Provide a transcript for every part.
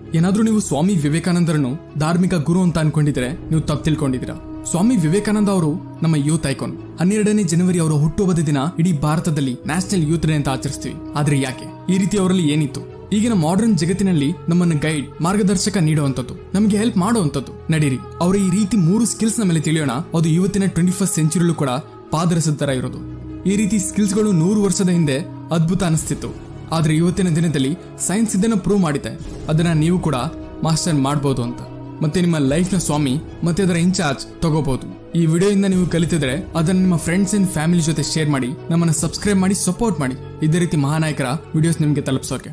ಏನಾದ್ರೂ ನೀವು ಸ್ವಾಮಿ ವಿವೇಕಾನಂದರನ್ನು ಧಾರ್ಮಿಕ ಗುರು ಅಂತ ಅನ್ಕೊಂಡಿದ್ರೆ ನೀವು ತಪ್ಪು ತಿಳ್ಕೊಂಡಿದ್ದೀರಾ ಸ್ವಾಮಿ ವಿವೇಕಾನಂದ ಅವರು ನಮ್ಮ ಯೂತ್ ಐಕಾನ್ ಹನ್ನೆರಡನೇ ಜನವರಿ ಅವರ ಹುಟ್ಟುಹಬ್ಬದ ದಿನ ಇಡೀ ಭಾರತದಲ್ಲಿ ನ್ಯಾಷನಲ್ ಯೂತ್ ಡೇ ಅಂತ ಆಚರಿಸ್ತೀವಿ ಆದ್ರೆ ಯಾಕೆ ಈ ರೀತಿ ಅವರಲ್ಲಿ ಏನಿತ್ತು ಈಗಿನ ಮಾಡರ್ನ್ ಜಗತ್ತಿನಲ್ಲಿ ನಮ್ಮನ್ನ ಗೈಡ್ ಮಾರ್ಗದರ್ಶಕ ನೀಡುವಂತದ್ದು ನಮಗೆ ಹೆಲ್ಪ್ ಮಾಡುವಂತದ್ದು ನಡೀರಿ ಅವರ ಈ ರೀತಿ ಮೂರು ಸ್ಕಿಲ್ಸ್ ನ ಮೇಲೆ ತಿಳಿಯೋಣ ಅದು ಇವತ್ತಿನ ಟ್ವೆಂಟಿ ಫಸ್ಟ್ ಸೆಂಚುರಿಲೂ ಕೂಡ ಪಾದರಸದ ತರ ಇರೋದು ಈ ರೀತಿ ಸ್ಕಿಲ್ಸ್ಗಳು ನೂರು ವರ್ಷದ ಹಿಂದೆ ಅದ್ಭುತ ಅನಿಸ್ತಿತ್ತು ಆದ್ರೆ ಇವತ್ತಿನ ದಿನದಲ್ಲಿ ಸೈನ್ಸ್ ಇದನ್ನ ಪ್ರೂವ್ ಮಾಡಿದೆ ಅದನ್ನ ನೀವು ಕೂಡ ಮಾಸ್ಟರ್ ಮಾಡಬಹುದು ಅಂತ ಮತ್ತೆ ನಿಮ್ಮ ಲೈಫ್ ನ ಸ್ವಾಮಿ ಮತ್ತೆ ಅದರ ಇನ್ಚಾರ್ಜ್ ತಗೋಬಹುದು ಈ ವಿಡಿಯೋಯಿಂದ ನೀವು ಕಲಿತಿದ್ರೆ ಅದನ್ನ ನಿಮ್ಮ ಫ್ರೆಂಡ್ಸ್ ಅಂಡ್ ಫ್ಯಾಮಿಲಿ ಜೊತೆ ಶೇರ್ ಮಾಡಿ ನಮ್ಮನ್ನ ಸಬ್ಸ್ಕ್ರೈಬ್ ಮಾಡಿ ಸಪೋರ್ಟ್ ಮಾಡಿ ಇದೇ ರೀತಿ ಮಹಾನಾಯಕರ ವಿಡಿಯೋಸ್ ನಿಮಗೆ ತಲುಪಿಸೋಕೆ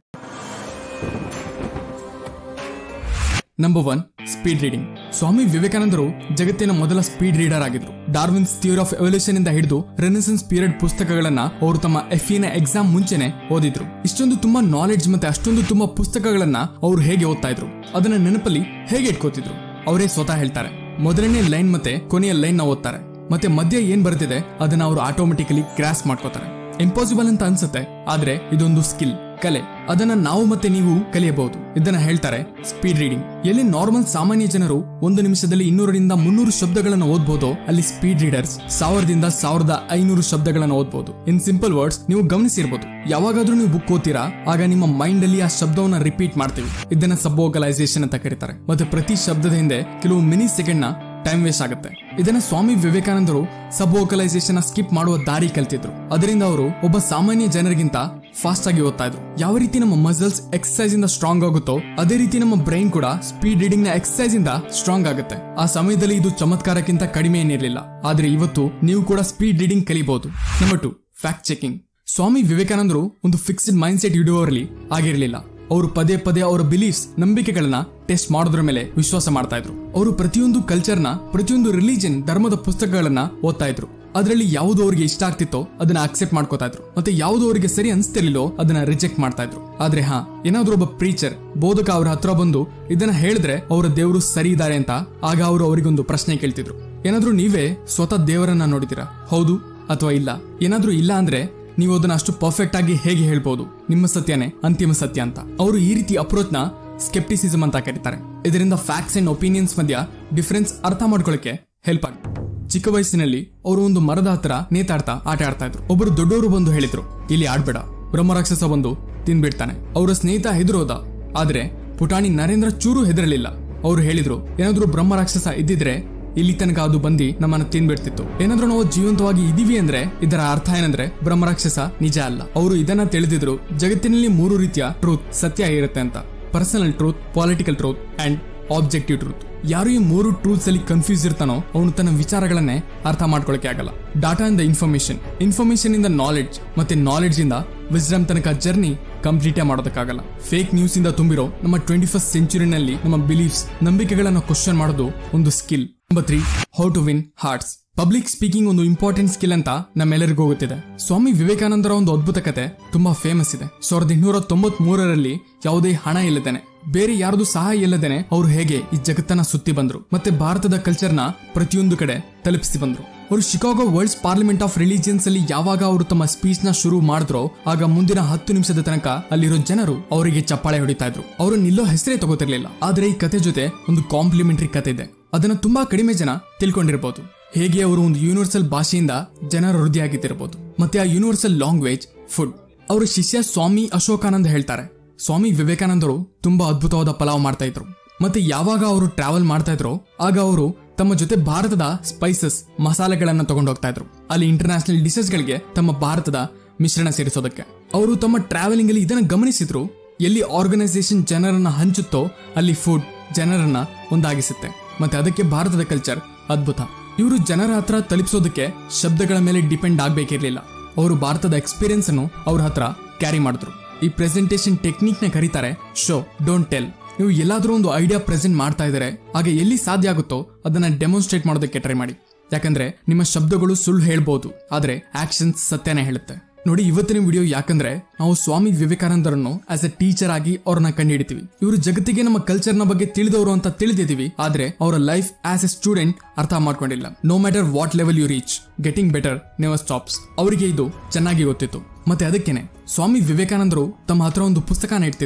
number one speed reading Swami ವಿವೇಕಾನಂದರು ಜಗತ್ತಿನ ಮೊದಲ ಸ್ಪೀಡ್ ರೀಡರ್ ಆಗಿದ್ರು ಡಾರ್ವಿನ್ಸ್ ಥಿಯರಿ ಆಫ್ ಎವಲ್ಯೂಷನ್ ಇಂದ ಹಿಡಿದು ರೆನೆಸೆನ್ಸ್ ಪೀರಿಯಡ್ ಪುಸ್ತಕಗಳನ್ನ ಅವರು ತಮ್ಮ ಎಫ್ ನ ಎಕ್ಸಾಮ್ ಮುಂಚೆನೆ ಓದಿದ್ರು ಇಷ್ಟೊಂದು ತುಂಬಾ ನಾಲೆಡ್ಜ್ ಮತ್ತೆ ಅಷ್ಟೊಂದು ತುಂಬಾ ಪುಸ್ತಕಗಳನ್ನ ಅವ್ರು ಹೇಗೆ ಓದ್ತಾ ಇದ್ರು ಅದನ್ನ ನೆನಪಲ್ಲಿ ಹೇಗೆ ಇಟ್ಕೋತಿದ್ರು ಅವರೇ ಸ್ವತಃ ಹೇಳ್ತಾರೆ ಮೊದಲನೇ ಲೈನ್ ಮತ್ತೆ ಕೊನೆಯ ಲೈನ್ ನ ಓದ್ತಾರೆ ಮತ್ತೆ ಮಧ್ಯ ಏನ್ ಬರ್ತಿದೆ ಅದನ್ನ ಅವರು ಆಟೋಮೆಟಿಕಲಿ ಗ್ರಾಸ್ ಮಾಡ್ಕೋತಾರೆ ಇಂಪಾಸಿಬಲ್ ಅಂತ ಅನ್ಸುತ್ತೆ ಆದ್ರೆ ಇದೊಂದು ಸ್ಕಿಲ್ ಕಲೆ ಅದನ್ನ ನಾವು ಮತ್ತೆ ನೀವು ಕಲಿಯಬಹುದು ಇದನ್ನ ಹೇಳ್ತಾರೆ ಸ್ಪೀಡ್ ರೀಡಿಂಗ್ ಎಲ್ಲಿ ನಾರ್ಮಲ್ ಸಾಮಾನ್ಯ ಜನರು ಒಂದು ನಿಮಿಷದಲ್ಲಿ ಇನ್ನೂರರಿಂದ ಮುನ್ನೂರು ಶಬ್ದಗಳನ್ನು ಓದ್ಬೋದು ಅಲ್ಲಿ ಸ್ಪೀಡ್ ರೀಡರ್ಸ್ ಸಾವಿರದಿಂದ ಸಾವಿರದ ಐನೂರು ಶಬ್ದಗಳನ್ನು ಓದ್ಬೋದು ಇನ್ ಸಿಂಪಲ್ ವರ್ಡ್ಸ್ ನೀವು ಗಮನಿಸಿರ್ಬೋದು ಯಾವಾಗಾದ್ರೂ ನೀವು ಬುಕ್ ಓದ್ತೀರಾ ಆಗ ನಿಮ್ಮ ಮೈಂಡ್ ಅಲ್ಲಿ ಆ ಶಬ್ದವನ್ನ ರಿಪೀಟ್ ಮಾಡ್ತೀವಿ ಇದನ್ನ ಸಬ್ವೋಕಲೈಸೇಷನ್ ಅಂತ ಕರೀತಾರೆ ಮತ್ತೆ ಪ್ರತಿ ಶಬ್ದದ ಹಿಂದೆ ಕೆಲವು ಮಿನಿ ಸೆಕೆಂಡ್ ನ ಟೈಮ್ ವೇಸ್ಟ್ ಆಗುತ್ತೆ ಇದನ್ನ ಸ್ವಾಮಿ ವಿವೇಕಾನಂದರು ಸಬ್ ವೋಕಲೈಸೇಷನ್ ಸ್ಕಿಪ್ ಮಾಡುವ ದಾರಿ ಕಲ್ತಿದ್ರು ಅದರಿಂದ ಅವರು ಒಬ್ಬ ಸಾಮಾನ್ಯ ಜನರಿಗಿಂತ ಫಾಸ್ಟ್ ಆಗಿ ಓದ್ತಾ ಇದ್ರು ಯಾವ ರೀತಿ ನಮ್ಮ ಮಸಲ್ಸ್ ಎಕ್ಸರ್ಸೈಸ್ ಇಂದ ಸ್ಟ್ರಾಂಗ್ ಆಗುತ್ತೋ ಅದೇ ರೀತಿ ನಮ್ಮ ಬ್ರೈನ್ ಕೂಡ ಸ್ಪೀಡ್ ರೀಡಿಂಗ್ ನ ಎಕ್ಸರ್ಸೈಸ್ ಇಂದ ಸ್ಟ್ರಾಂಗ್ ಆಗುತ್ತೆ ಆ ಸಮಯದಲ್ಲಿ ಇದು ಚಮತ್ಕಾರಕ್ಕಿಂತ ಕಡಿಮೆ ಏನಿರಲಿಲ್ಲ ಆದ್ರೆ ಇವತ್ತು ನೀವು ಕೂಡ ಸ್ಪೀಡ್ ರೀಡಿಂಗ್ ಕಲಿಬಹುದು number two fact checking Swami ವಿವೇಕಾನಂದರು ಒಂದು ಫಿಕ್ಸ್ಡ್ ಮೈಂಡ್ ಸೆಟ್ ಇಡುವವರಲ್ಲಿ ಆಗಿರಲಿಲ್ಲ ಅವರು ಪದೇ ಪದೇ ಅವರ ಬಿಲೀಫ್ಸ್ ನಂಬಿಕೆಗಳನ್ನ ಟೆಸ್ಟ್ ಮಾಡೋದ್ರ ಮೇಲೆ ವಿಶ್ವಾಸ ಮಾಡ್ತಾ ಇದ್ರು ಅವರು ಪ್ರತಿಯೊಂದು ಕಲ್ಚರ್ನ ಪ್ರತಿಯೊಂದು ರಿಲಿಜನ್ ಧರ್ಮದ ಪುಸ್ತಕಗಳನ್ನ ಓದ್ತಾ ಇದ್ರು ಅದರಲ್ಲಿ ಯಾವುದು ಅವರಿಗೆ ಇಷ್ಟ ಆಗ್ತಿತ್ತೋ ಅದನ್ನ ಅಕ್ಸೆಪ್ಟ್ ಮಾಡ್ಕೋತಾ ಇದ್ರು ಮತ್ತೆ ಯಾವುದು ಅವರಿಗೆ ಸರಿ ಅನ್ಸ್ತಿರ್ಲಿಲ್ಲೋ ಅದನ್ನ ರಿಜೆಕ್ಟ್ ಮಾಡ್ತಾ ಇದ್ರು ಆದ್ರೆ ಹಾ ಏನಾದ್ರೂ ಒಬ್ಬ ಪ್ರೀಚರ್ ಬೋಧಕ ಅವ್ರ ಹತ್ರ ಬಂದು ಇದನ್ನ ಹೇಳಿದ್ರೆ ಅವರ ದೇವರು ಸರಿ ಇದ್ದಾರೆ ಅಂತ ಆಗ ಅವರು ಅವರಿಗೊಂದು ಪ್ರಶ್ನೆ ಕೇಳ್ತಿದ್ರು ಏನಾದ್ರೂ ನೀವೇ ಸ್ವತಃ ದೇವರನ್ನ ನೋಡಿದಿರಾ ಹೌದು ಅಥವಾ ಇಲ್ಲ ಏನಾದ್ರೂ ಇಲ್ಲ ಅಂದ್ರೆ ನೀವು ಅದನ್ನ ಅಷ್ಟು ಪರ್ಫೆಕ್ಟ್ ಆಗಿ ಹೇಗೆ ಹೇಳ್ಬೋದು ನಿಮ್ಮ ಸತ್ಯನೇ ಅಂತಿಮ ಸತ್ಯ ಅಂತ ಅವರು ಈ ರೀತಿ ಅಪ್ರೋಚ್ ನ ಸ್ಕೆಪ್ಟಿಸಿಸಮ್ ಅಂತ ಕರೀತಾರೆ ಇದರಿಂದ ಫ್ಯಾಕ್ಟ್ಸ್ ಅಂಡ್ ಒಪಿನಿಯನ್ಸ್ ಮಧ್ಯ ಡಿಫರೆನ್ಸ್ ಅರ್ಥ ಮಾಡ್ಕೊಳ್ಳಕ್ಕೆ ಹೆಲ್ಪ್ ಆಗುತ್ತೆ ಚಿಕ್ಕ ವಯಸ್ಸಿನಲ್ಲಿ ಅವರು ಒಂದು ಮರದ ಹತ್ರ ನೇತಾಡ್ತಾ ಆಟ ಆಡ್ತಾ ಇದ್ರು ಒಬ್ಬರು ದೊಡ್ಡವರು ಬಂದು ಹೇಳಿದ್ರು ಇಲ್ಲಿ ಆಡ್ಬೇಡ ಬ್ರಹ್ಮರಾಕ್ಷಸ ಬಂದು ತಿನ್ಬಿಡ್ತಾನೆ ಅವರ ಸ್ನೇಹಿತ ಹೆದರೋದ ಆದ್ರೆ ಪುಟಾಣಿ ನರೇಂದ್ರ ಚೂರು ಹೆದರಲಿಲ್ಲ ಅವರು ಹೇಳಿದ್ರು ಏನಾದ್ರೂ ಬ್ರಹ್ಮರಾಕ್ಷಸ ಇದ್ದಿದ್ರೆ ಇಲ್ಲಿ ತನಕ ಅದು ಬಂದಿ ನಮ್ಮನ್ನ ತಿನ್ಬಿಡ್ತಿತ್ತು ಏನಾದ್ರೂ ನಾವು ಜೀವಂತವಾಗಿ ಇದೀವಿ ಅಂದ್ರೆ ಇದರ ಅರ್ಥ ಏನಂದ್ರೆ ಬ್ರಹ್ಮರಾಕ್ಷಸ ನಿಜ ಅಲ್ಲ ಅವರು ಇದನ್ನ ತಿಳಿದಿದ್ರು ಜಗತ್ತಿನಲ್ಲಿ ಮೂರು ರೀತಿಯ ಟ್ರೂತ್ ಸತ್ಯ ಇರುತ್ತೆ ಅಂತ personal truth political truth and objective truth ಯಾರು ಈ ಮೂರು ಟ್ರೂತ್ಸ್ ಅಲ್ಲಿ ಕನ್ಫ್ಯೂಸ್ ಇರ್ತಾನೋ ಅವನು ತನ್ನ ವಿಚಾರಗಳನ್ನೇ ಅರ್ಥ ಮಾಡ್ಕೊಳಕ್ಕೆ ಆಗಲ್ಲ ಡಾಟಾ ಇಂದ ಇನ್ಫಾರ್ಮೇಶನ್ ಇನ್ಫಾರ್ಮೇಶನ್ ಇಂದ ನಾಲೆಡ್ಜ್ ಮತ್ತೆ ನಾಲೆಡ್ಜ್ ಇಂದ ವಿಸ್ಡಮ್ ತನಕ ಜರ್ನಿ ಕಂಪ್ಲೀಟೇ ಮಾಡೋದಕ್ಕಾಗಲ್ಲ ಫೇಕ್ ನ್ಯೂಸ್ ಇಂದ ತುಂಬಿರೋ ನಮ್ಮ ಟ್ವೆಂಟಿ ಫಸ್ಟ್ ಸೆಂಚುರಿನಲ್ಲಿ ನಮ್ಮ ಬಿಲೀಫ್ಸ್ ನಂಬಿಕೆಗಳನ್ನ ಕ್ವಶನ್ ಮಾಡೋದು ಒಂದು skill number three how to win hearts public speaking ಒಂದು ಇಂಪಾರ್ಟೆಂಟ್ ಸ್ಕಿಲ್ ಅಂತ ನಮ್ಮೆಲ್ಲರಿಗೂ ಗೊತ್ತಿದೆ ಸ್ವಾಮಿ ವಿವೇಕಾನಂದರ ಒಂದು ಅದ್ಭುತ ಕತೆ ತುಂಬಾ ಫೇಮಸ್ ಇದೆ ಸಾವಿರದ ಇನ್ನೂರ ತೊಂಬತ್ ಮೂರರಲ್ಲಿ ಯಾವುದೇ ಹಣ ಇಲ್ಲದೇನೆ ಬೇರೆ ಯಾರದು ಸಹಾಯ ಇಲ್ಲದೇನೆ ಅವರು ಹೇಗೆ ಈ ಜಗತ್ತನ್ನ ಸುತ್ತಿ ಬಂದ್ರು ಮತ್ತೆ ಭಾರತದ ಕಲ್ಚರ್ನ ಪ್ರತಿಯೊಂದು ಕಡೆ ತಲುಪಿಸಿ ಬಂದ್ರು ಅವರು Chicago world's parliament of religions ಅಲ್ಲಿ ಯಾವಾಗ ಅವರು ತಮ್ಮ ಸ್ಪೀಚ್ ನ ಶುರು ಮಾಡಿದ್ರೋ ಆಗ ಮುಂದಿನ ಹತ್ತು ನಿಮಿಷದ ತನಕ ಅಲ್ಲಿರೋ ಜನರು ಅವರಿಗೆ ಚಪ್ಪಾಳೆ ಹೊಡಿತಾ ಇದ್ರು ಅವರು ನಿಲ್ಲೋ ಹೆಸರೇ ತಗೋತಿರ್ಲಿಲ್ಲ ಆದ್ರೆ ಈ ಕತೆ ಜೊತೆ ಒಂದು ಕಾಂಪ್ಲಿಮೆಂಟರಿ ಕತೆ ಇದೆ ಅದನ್ನ ತುಂಬಾ ಕಡಿಮೆ ಜನ ತಿಳ್ಕೊಂಡಿರ್ಬೋದು ಹೇಗೆ ಅವರು ಒಂದು ಯೂನಿವರ್ಸಲ್ ಭಾಷೆಯಿಂದ ಜನರ ಹೃದಯಾಗಿದ್ದಿರಬಹುದು ಮತ್ತೆ ಆ ಯೂನಿವರ್ಸಲ್ ಲ್ಯಾಂಗ್ವೇಜ್ ಫುಡ್ ಅವರ ಶಿಷ್ಯ ಸ್ವಾಮಿ ಅಶೋಕಾನಂದ್ ಹೇಳ್ತಾರೆ ಸ್ವಾಮಿ ವಿವೇಕಾನಂದರು ತುಂಬಾ ಅದ್ಭುತವಾದ ಪಲಾವ್ ಮಾಡ್ತಾ ಇದ್ರು ಮತ್ತೆ ಯಾವಾಗ ಅವರು ಟ್ರಾವೆಲ್ ಮಾಡ್ತಾ ಇದ್ರು ಆಗ ಅವರು ತಮ್ಮ ಜೊತೆ ಭಾರತದ ಸ್ಪೈಸಸ್ ಮಸಾಲೆಗಳನ್ನ ತಗೊಂಡು ಹೋಗ್ತಾ ಇದ್ರು ಅಲ್ಲಿ ಇಂಟರ್ನ್ಯಾಷನಲ್ ಡಿಶಸ್ ಗಳಿಗೆ ತಮ್ಮ ಭಾರತದ ಮಿಶ್ರಣ ಸೇರಿಸೋದಕ್ಕೆ ಅವರು ತಮ್ಮ ಟ್ರಾವೆಲಿಂಗ್ ಅಲ್ಲಿ ಇದನ್ನ ಗಮನಿಸಿದ್ರು ಎಲ್ಲಿ ಆರ್ಗನೈಸೇಷನ್ ಜನರನ್ನ ಹಂಚುತ್ತೋ ಅಲ್ಲಿ ಫುಡ್ ಜನರನ್ನ ಒಂದಾಗಿಸುತ್ತೆ ಮತ್ತೆ ಅದಕ್ಕೆ ಭಾರತದ ಕಲ್ಚರ್ ಅದ್ಭುತ ಇವರು ಜನರ ಹತ್ರ ತಲುಪಿಸೋದಕ್ಕೆ ಶಬ್ದಗಳ ಮೇಲೆ ಡಿಪೆಂಡ್ ಆಗ್ಬೇಕಿರ್ಲಿಲ್ಲ ಅವರು ಭಾರತದ ಎಕ್ಸ್ಪೀರಿಯನ್ಸ್ ಅನ್ನು ಅವ್ರ ಹತ್ರ ಕ್ಯಾರಿ ಮಾಡಿದ್ರು ಈ ಪ್ರೆಸೆಂಟೇಷನ್ ಟೆಕ್ನಿಕ್ ನ ಕರೀತಾರೆ ಶೋ ಡೋಂಟ್ ಟೆಲ್ ನೀವು ಎಲ್ಲಾದ್ರೂ ಒಂದು ಐಡಿಯಾ ಪ್ರೆಸೆಂಟ್ ಮಾಡ್ತಾ ಇದ್ದಾರೆ ಆಗ ಎಲ್ಲಿ ಸಾಧ್ಯ ಆಗುತ್ತೋ ಅದನ್ನ ಡೆಮೋನ್ಸ್ಟ್ರೇಟ್ ಮಾಡೋದಕ್ಕೆ ಟ್ರೈ ಮಾಡಿ ಯಾಕಂದ್ರೆ ನಿಮ್ಮ ಶಬ್ದಗಳು ಸುಳ್ಳು ಹೇಳ್ಬೋದು ಆದ್ರೆ ಆಕ್ಷನ್ಸ್ ಸತ್ಯನೇ ಹೇಳುತ್ತೆ ನೋಡಿ ಇವತ್ತಿನ ವಿಡಿಯೋ ಯಾಕಂದ್ರೆ ನಾವು ಸ್ವಾಮಿ ವಿವೇಕಾನಂದರನ್ನು ಆಸ್ ಎ ಟೀಚರ್ ಆಗಿ ಅವ್ರನ್ನ ಕಂಡುಹಿಡಿತೀವಿ ಇವರು ಜಗತ್ತಿಗೆ ನಮ್ಮ ಕಲ್ಚರ್ನ ಬಗ್ಗೆ ತಿಳಿದವರು ಅಂತ ತಿಳಿದಿದ್ದೀವಿ ಆದ್ರೆ ಅವರ ಲೈಫ್ ಆಸ್ ಎ ಸ್ಟೂಡೆಂಟ್ ಅರ್ಥ ಮಾಡ್ಕೊಂಡಿಲ್ಲ no matter what level you reach getting better never stops ಅವರಿಗೆ ಇದು ಚೆನ್ನಾಗಿ ಗೊತ್ತಿತ್ತು ಮತ್ತೆ ಅದಕ್ಕೇನೆ ಸ್ವಾಮಿ ವಿವೇಕಾನಂದರು ತಮ್ಮ ಹತ್ರ ಒಂದು ಪುಸ್ತಕನ ಇಡ್ತಿದ್ರು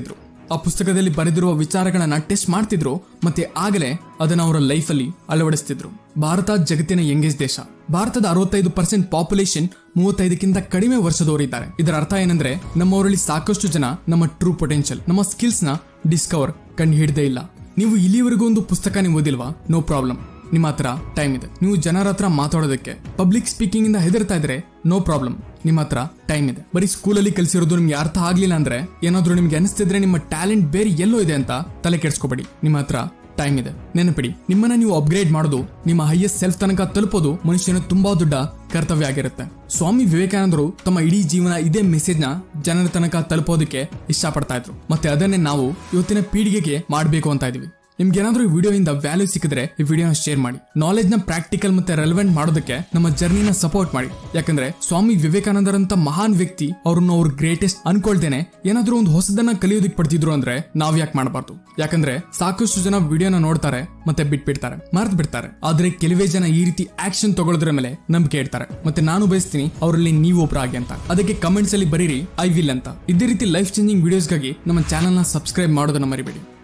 ಆ ಪುಸ್ತಕದಲ್ಲಿ ಬರೆದಿರುವ ವಿಚಾರಗಳನ್ನ ಟೆಸ್ಟ್ ಮಾಡ್ತಿದ್ರು ಮತ್ತೆ ಆಗಲೇ ಅದನ್ನ ಅವರ ಲೈಫಲ್ಲಿ ಅಳವಡಿಸ್ತಿದ್ರು ಭಾರತ ಜಗತ್ತಿನ ಯಂಗೆಸ್ಟ್ ದೇಶ ಭಾರತದ ಅರವತ್ತೈದು ಪರ್ಸೆಂಟ್ ಪಾಪ್ಯುಲೇಷನ್ ಮೂವತ್ತೈದಕ್ಕಿಂತ ಕಡಿಮೆ ವರ್ಷದವರಿದ್ದಾರೆ ಇದರ ಅರ್ಥ ಏನಂದ್ರೆ ನಮ್ಮವರಲ್ಲಿ ಸಾಕಷ್ಟು ಜನ ನಮ್ಮ ಟ್ರೂ ಪೊಟೆನ್ಷಿಯಲ್ ನಮ್ಮ ಸ್ಕಿಲ್ಸ್ ನ ಡಿಸ್ಕವರ್ ಕಂಡು ಹಿಡದೇ ಇಲ್ಲ ನೀವು ಇಲ್ಲಿವರೆಗೂ ಒಂದು ಪುಸ್ತಕ ನೀವು ಓದಿಲ್ವಾ ನೋ ಪ್ರಾಬ್ಲಮ್ ನಿಮ್ಮ ಹತ್ರ ಟೈಮ್ ಇದೆ ನೀವು ಜನರ ಹತ್ರ ಮಾತಾಡೋದಕ್ಕೆ ಪಬ್ಲಿಕ್ ಸ್ಪೀಕಿಂಗ್ ಇಂದ ಹೆದರ್ತಾ ಇದ್ರೆ ನೋ ಪ್ರಾಬ್ಲಮ್ ನಿಮ್ಮ ಹತ್ರ ಟೈಮ್ ಇದೆ ಬರೀ ಸ್ಕೂಲಲ್ಲಿ ಕಲಿಸಿರೋದು ನಿಮ್ಗೆ ಅರ್ಥ ಆಗ್ಲಿಲ್ಲ ಅಂದ್ರೆ ಏನಾದ್ರೂ ನಿಮ್ಗೆ ಅನಿಸ್ತಿದ್ರೆ ನಿಮ್ಮ ಟ್ಯಾಲೆಂಟ್ ಬೇರೆ ಎಲ್ಲೋ ಇದೆ ಅಂತ ತಲೆ ಕೆಡ್ಸ್ಕೊಬೇಡಿ ನಿಮ್ಮ ಹತ್ರ ಟೈಮ್ ಇದೆ ನೆನಪಿಡಿ ನಿಮ್ಮನ್ನ ನೀವು ಅಪ್ಗ್ರೇಡ್ ಮಾಡೋದು ನಿಮ್ಮ ಹೈಯೆಸ್ಟ್ ಸೆಲ್ಫ್ ತನಕ ತಲುಪೋದು ಮನುಷ್ಯನ ತುಂಬಾ ದೊಡ್ಡ ಕರ್ತವ್ಯ ಆಗಿರುತ್ತೆ ಸ್ವಾಮಿ ವಿವೇಕಾನಂದರು ತಮ್ಮ ಇಡೀ ಜೀವನ ಇದೇ ಮೆಸೇಜ್ ನ ಜನರ ತನಕ ತಲುಪೋದಕ್ಕೆ ಇಷ್ಟಪಡ್ತಾ ಇದ್ರು ಮತ್ತೆ ಅದನ್ನೇ ನಾವು ಇವತ್ತಿನ ಪೀಳಿಗೆಗೆ ಮಾಡಬೇಕು ಅಂತ ಇದೀವಿ ನಿಮ್ಗೆ ಏನಾದ್ರೂ ಈ ವಿಡಿಯೋಯಿಂದ ವ್ಯಾಲ್ಯೂ ಸಿಕ್ಕಿದ್ರೆ ಈ ವಿಡಿಯೋನ ಶೇರ್ ಮಾಡಿ ನಾಲೆಜ್ ನ ಪ್ರಾಕ್ಟಿಕಲ್ ಮತ್ತೆ ರೆಲೆವೆಂಟ್ ಮಾಡೋದಕ್ಕೆ ನಮ್ಮ ಜರ್ನಿನ ಸಪೋರ್ಟ್ ಮಾಡಿ ಯಾಕಂದ್ರೆ ಸ್ವಾಮಿ ವಿವೇಕಾನಂದರಂತ ಮಹಾನ್ ವ್ಯಕ್ತಿ ಅವ್ರನ್ನ ಅವ್ರ ಗ್ರೇಟೆಸ್ಟ್ ಅನ್ಕೊಳ್ತೇನೆ ಏನಾದ್ರೂ ಒಂದು ಹೊಸದನ್ನ ಕಲಿಯೋದಕ್ಕೆ ಪಡ್ತಿದ್ರು ಅಂದ್ರೆ ನಾವ್ ಯಾಕೆ ಮಾಡಬಾರ್ದು ಯಾಕಂದ್ರೆ ಸಾಕಷ್ಟು ಜನ ವಿಡಿಯೋನ ನೋಡ್ತಾರೆ ಮತ್ತೆ ಬಿಟ್ಬಿಡ್ತಾರೆ ಮರ್ತ್ ಬಿಡ್ತಾರೆ ಆದ್ರೆ ಕೆಲವೇ ಜನ ಈ ರೀತಿ ಆಕ್ಷನ್ ತಗೊಳ್ಳೋದ್ರ ಮೇಲೆ ನಂಬಿಕೆ ಇಡ್ತಾರೆ ಮತ್ತೆ ನಾನು ಬಯಸ್ತೀನಿ ಅವರಲ್ಲಿ ನೀವು ಒಬ್ಬರಾಗಿ ಅಂತ ಅದಕ್ಕೆ ಕಮೆಂಟ್ಸ್ ಅಲ್ಲಿ ಬರೀರಿ ಐ ವಿಲ್ ಅಂತ ಇದೇ ರೀತಿ ಲೈಫ್ ಚೇಂಜಿಂಗ್ ವಿಡಿಯೋಸ್ಗಾಗಿ ನಮ್ಮ ಚಾನಲ್ ನ ಸಬ್ಸ್ಕ್ರೈಬ್ ಮಾಡೋದನ್ನ ಮರಿಬೇಡಿ